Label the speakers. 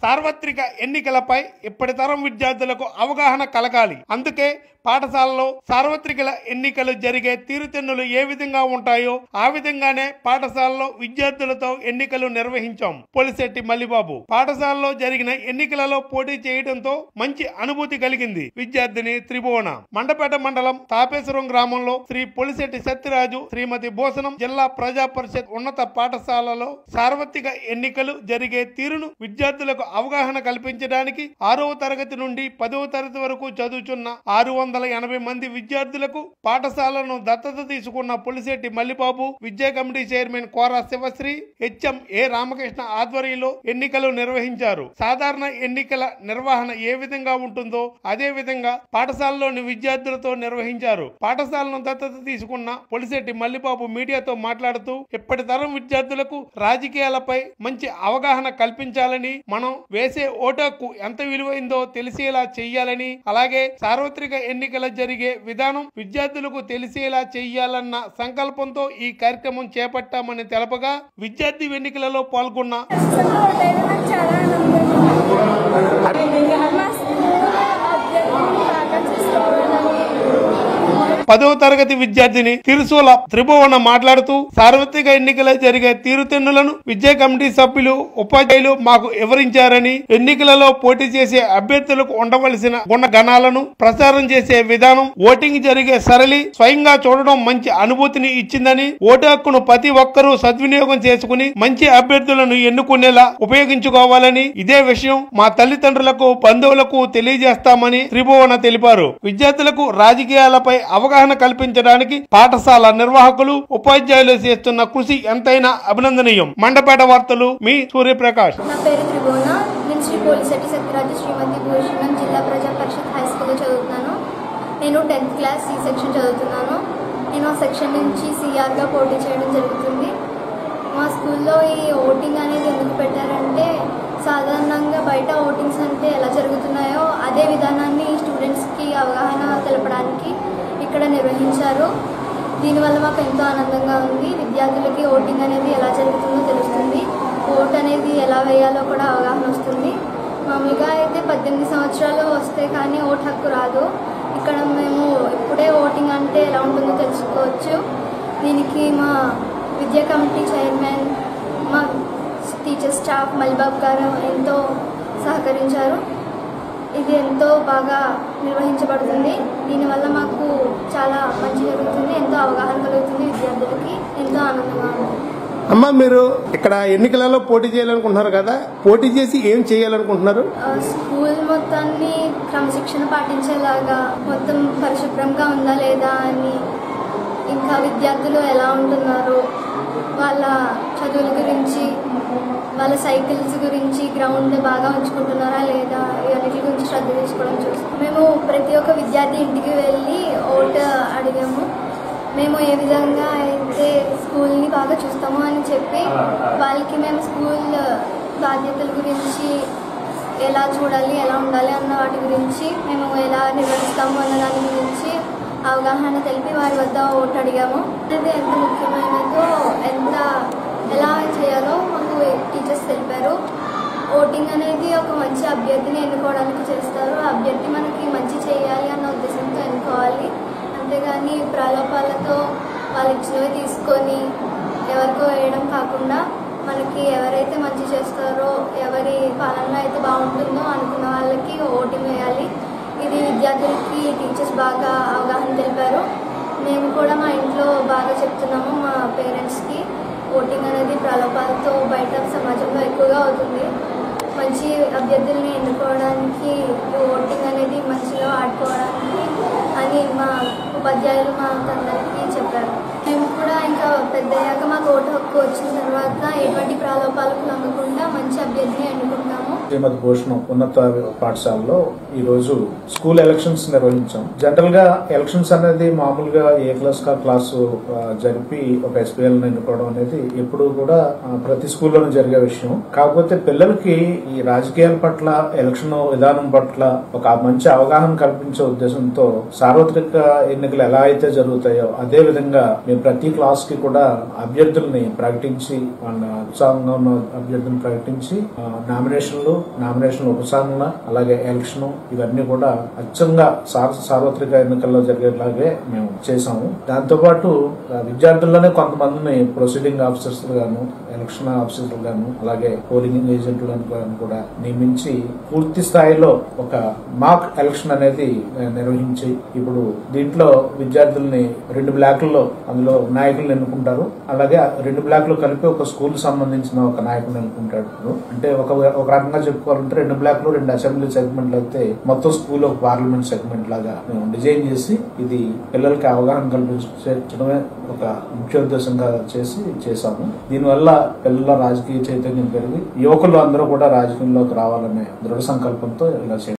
Speaker 1: సార్వత్రిక ఎన్నికలపై ఇప్పటి తరం విద్యార్థులకు అవగాహన కలగాలి అందుకే పాఠశాలలో సార్వత్రిక ఎన్నికలు జరిగే తీరుతెన్నులు ఏ విధంగా ఉంటాయో ఆ విధంగానే పాఠశాలలో విద్యార్థులతో ఎన్నికలు నిర్వహించాం పొలిశెట్టి మల్లిబాబు పాఠశాలలో జరిగిన ఎన్నికలలో పోటీ చేయడంతో మంచి అనుభూతి కలిగింది విద్యార్థిని త్రిభువన మండపేట మండలం తాపేశ్వరం గ్రామంలో శ్రీ పొలిశెట్టి సత్యరాజు శ్రీమతి భూషణం జిల్లా ప్రజా పరిషత్ ఉన్నత పాఠశాలలో సార్వత్రిక ఎన్నికలు జరిగే తీరును విద్యార్థులకు అవగాహన కల్పించడానికి ఆరవ తరగతి నుండి పదవ తరగతి వరకు చదువుతున్న ఆరు వందల ఎనభై మంది విద్యార్థులకు పాఠశాలను దత్తత తీసుకున్న పులిశెట్టి మల్లిబాబు విద్యా committee chairman Kora Sivasri HM A Ramakrishna ఆధ్వర్యంలో ఎన్నికలు నిర్వహించారు సాధారణ ఎన్నికల నిర్వహణ ఏ విధంగా ఉంటుందో అదే విధంగా పాఠశాలలోని విద్యార్థులతో నిర్వహించారు పాఠశాలను దత్తత తీసుకున్న పొలిశెట్టి మల్లిబాబు మీడియాతో మాట్లాడుతూ ఇప్పటి తరం విద్యార్థులకు రాజకీయాలపై మంచి అవగాహన కల్పించాలని మనం వేసే ఓటుకు ఎంత విలువైందో తెలిసేలా చెయ్యాలని అలాగే సార్వత్రిక ఎన్నికల జరిగే విధానం విద్యార్థులకు తెలిసేలా చెయ్యాలన్న సంకల్పంతో ఈ కార్యక్రమం చేపట్టామని తెలపగా విద్యార్థి ఎన్నికలలో పాల్గొన్న
Speaker 2: ఓటైనా నాకు చాలా ఆనందంగా ఉంది. మా స్కూల్లో అభ్యర్థులను బాగా చూసుకోవాలని
Speaker 1: పదవ తరగతి విద్యార్థిని తిరుసూల త్రిభువన మాట్లాడుతూ సార్వత్రిక ఎన్నికల జరిగే తీరుతెన్నులను విద్యా కమిటీ సభ్యులు ఉపాధ్యాయులు మాకు వివరించారని ఎన్నికలలో పోటీ చేసే అభ్యర్థులకు ఉండవలసిన గుణ గణాలను ప్రచారం చేసే విధానం ఓటింగ్ జరిగే సరళి స్వయంగా చూడడం మంచి అనుభూతిని ఇచ్చిందని ఓటు హక్కును ప్రతి ఒక్కరూ సద్వినియోగం చేసుకుని మంచి అభ్యర్థులను ఎన్నుకునేలా ఉపయోగించుకోవాలని ఇదే విషయం మా తల్లిదండ్రులకు బంధువులకు తెలియజేస్తామని త్రిభువన తెలిపారు విద్యార్థులకు రాజకీయాలపై అవగాహన కల్పించడానికి పాఠశాల నిర్వాహకులు ఉపాధ్యాయులు చేస్తున్న కృషి ఎంతైనా అభినందనీయం మండపేట వార్తలు మీ సూర్యప్రకాష్
Speaker 2: నా పేరు త్రిభువన నేను శ్రీ పోలిశెట్టి సత్యరాజు శ్రీమతి భూషణం జిల్లా ప్రజా పరిషత్ హై స్కూల్లో చదువుతున్నాను నేను టెన్త్ క్లాస్ సి సెక్షన్ చదువుతున్నాను నేను ఆ సెక్షన్ నుంచి సిఆర్గా పోటీ చేయడం జరుగుతుంది మా స్కూల్లో ఈ ఓటింగ్ అనేది ఎందుకు పెట్టారంటే సాధారణంగా బయట ఓటింగ్స్ అంటే ఎలా జరుగుతున్నాయో అదే విధానాన్ని స్టూడెంట్స్కి అవగాహన తెలపడానికి ఇక్కడ నిర్వహించారు దీనివల్ల మాకు ఎంతో ఆనందంగా ఉంది విద్యార్థులకి ఓటింగ్ అనేది ఎలా జరుగుతుందో తెలుస్తుంది ఓట్ అనేది ఎలా వేయాలో కూడా అవగాహన వస్తుంది మామూలుగా అయితే పద్దెనిమిది సంవత్సరాలు వస్తే కానీ ఓట్ హక్కు రాదు ఇక్కడ మేము ఇప్పుడే ఓటింగ్ అంటే ఎలా ఉంటుందో తెలుసుకోవచ్చు దీనికి మా విద్యా కమిటీ చైర్మన్ మా టీచర్ స్టాఫ్ మల్బాబ్ గారు ఎంతో సహకరించారు ఇది ఎంతో బాగా నిర్వహించబడుతుంది దీనివల్ల మాకు చాలా మంచి జరుగుతుంది ఎంతో అవగాహన కలుగుతుంది విద్యార్థులకి ఎంతో ఆనందంగా ఉంది
Speaker 1: అమ్మ మీరు ఇక్కడ ఎన్నికలలో పోటీ చేయాలనుకుంటున్నారు కదా పోటీ చేసి ఏం చేయాలనుకుంటున్నారు
Speaker 2: ఆ, స్కూల్ మొత్తాన్ని క్రమశిక్షణ పాటించేలాగా మొత్తం పరిశుభ్రంగా ఉందా లేదా అని ఇంకా విద్యార్థులు ఎలా ఉంటున్నారు వాళ్ళ చదువుల గురించి వాళ్ళ సైకిల్స్ గురించి గ్రౌండ్ బాగా ఉంచుకుంటున్నారా లేదా ఇవన్నిటి గురించి శ్రద్ధ తీసుకోవడం చూస్తాం మేము ప్రతి ఒక్క విద్యార్థి ఇంటికి వెళ్ళి ఓటు అడిగాము మేము ఏ విధంగా అయితే స్కూల్ని బాగా చూస్తామో అని చెప్పి వాళ్ళకి మేము స్కూల్ బాధ్యతల గురించి ఎలా చూడాలి ఎలా ఉండాలి అన్న వాటి గురించి మేము ఎలా నిర్వహిస్తాము అన్న దాని గురించి అవగాహన తెలిపి వారి వద్ద ఓటు అడిగాము ఇది ఎంత ముఖ్యమైనదో ఎంత ఎలా చేయాలో మాకు టీచర్స్ తెలిపారు ఓటింగ్ అనేది ఒక మంచి అభ్యర్థిని ఎన్నుకోవడానికి చేస్తారు ఆ అభ్యర్థి మనకి మంచి చేయాలి అన్న ఉద్దేశంతో ఎన్నుకోవాలి అంతేగాని ప్రలోభాలతో వాళ్ళు ఇచ్చినవి తీసుకొని ఎవరికో వేయడం కాకుండా మనకి ఎవరైతే మంచి చేస్తారో ఎవరి పాలనలో అయితే బాగుంటుందో అనుకున్న వాళ్ళకి ఓటింగ్ వేయాలి ఇది విద్యార్థులకి టీచర్స్ బాగా అవగాహన తెలిపారు మేము కూడా మా ఇంట్లో బాగా చెప్తున్నాము మా పేరెంట్స్కి ఓటింగ్ అనేది ప్రలోభాలతో బయట సమాజంలో ఎక్కువగా అవుతుంది మంచి అభ్యర్థుల్ని ఎన్నుకోవడానికి ఈ ఓటింగ్ అనేది మంచిగా ఆడుకోవడానికి అని మా ఉపాధ్యాయులు మాకందరికీ చెప్పారు మేము కూడా ఇంకా పెద్ద అయ్యాక మాకు ఓటు హక్కు వచ్చిన తర్వాత ఎటువంటి ప్రలోభాలకు లొంగకుండా మంచి అభ్యర్థిని ఎన్నుకుంటాము
Speaker 3: శ్రీమతి భూషణం ఉన్నత పాఠశాలలో ఈ రోజు స్కూల్ ఎలక్షన్స్ నిర్వహించాం జనరల్ గా ఎలక్షన్స్ అనేది మామూలుగా ఏ క్లాస్ కా క్లాసు ఆ, జరిపి ఒక ఎస్పీఎల్ ఎన్నుకోవడం అనేది ఎప్పుడు కూడా ఆ, ప్రతి స్కూల్లోనూ జరిగే విషయం కాకపోతే పిల్లలకి ఈ రాజకీయాల పట్ల ఎలక్షన్ విధానం పట్ల ఒక మంచి అవగాహన కల్పించే ఉద్దేశంతో సార్వత్రిక ఎన్నికలు ఎలా అయితే జరుగుతాయో అదే విధంగా మేము ప్రతి క్లాస్ కి కూడా అభ్యర్థుల్ని ప్రకటించి వాళ్ళ ఉత్సాహంగా ఉన్న అభ్యర్థులను ప్రకటించి ఆ, నామినేషన్లు నామినేషన్ ఉపసంహరణ అలాగే ఎలక్షన్ ఇవన్నీ కూడా అచ్చంగా సార్- సార్వత్రిక ఎన్నికల్లో జరిగేలాగే మేము చేశాము దాంతో పాటు ఆ, విద్యార్థుల్లోనే కొంతమందిని ప్రొసీడింగ్ ఆఫీసర్స్ గాను ఎలక్షన్ ఆఫీసర్లు గాను అలాగే పోలింగ్ ఏజెంట్లను గాను కూడా నియమించి పూర్తి స్థాయిలో ఒక మాక్ ఎలక్షన్ అనేది ఆ, నిర్వహించి ఇప్పుడు దీంట్లో విద్యార్థుల్ని రెండు బ్లాకుల్లో అందులో నాయకులను ఎన్నుకుంటారు అలాగే ఆ రెండు బ్లాక్లు కలిపి ఒక స్కూల్ సంబంధించిన ఒక నాయకుని ఎన్నుకుంటాడు అంటే ఒక ఒక రకంగా చెప్పుకోవాలంటే రెండు బ్లాక్లు రెండు అసెంబ్లీ సెగ్మెంట్లు అయితే మొత్తం స్కూల్ ఒక పార్లమెంట్ సెగ్మెంట్ లాగా మేము డిజైన్ చేసి ఇది పిల్లలకి అవగాహన కల్పించడమే ఒక ముఖ్య ఉద్దేశంగా చేసి చేశాము దీనివల్ల పిల్లల రాజకీయ చైతన్యం పెరిగి యువకులు అందరూ కూడా రాజకీయంలోకి రావాలనే దృఢ సంకల్పంతో ఇలా చేయడం